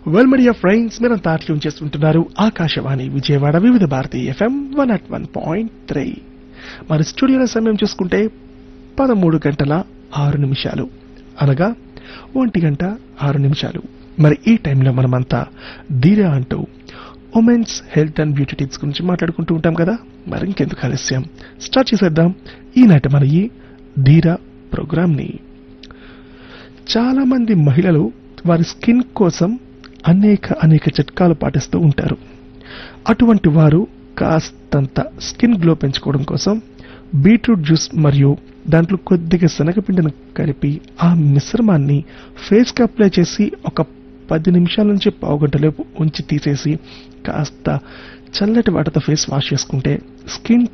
well media friends మీరంతా attune చేస్తుంటున్నారు Akashvani Vijayawada Vividh Bharati FM one at one point three మరి స్టూడియోల సమయం చూసుకుంటే పదమూడు గంటల ఆరు నిమిషాలు అనగా ఒంటి గంట ఆరు నిమిషాలు మరి ఈ టైంలో మనమంతా ధీరా అంటూ women's health and beauty tips గురించి మాట్లాడుకుంటూ ఉంటాం కదా మరి ఇంకెందుకు ఆలస్యం స్టార్ట్ చేసేద్దాం ఈనాటి మన ఈ ధీరా ప్రోగ్రామ్ని చాలా మంది మహిళలు వారి స్కిన్ కోసం అనేక అనేక చిట్కాలు పాటిస్తూ ఉంటారు అటువంటి వారు కాస్తంత స్కిన్ గ్లో పెంచుకోవడం కోసం బీట్రూట్ జ్యూస్ మరియు దాంట్లో కొద్దిగా శనగపిండిని కలిపి ఆ మిశ్రమాన్ని ఫేస్ కి అప్లై చేసి ఒక పది నిమిషాల నుంచి పావు గంటలోపు ఉంచి తీసేసి కాస్త చల్లటి వాటర్తో ఫేస్ వాష్ చేసుకుంటే స్కిన్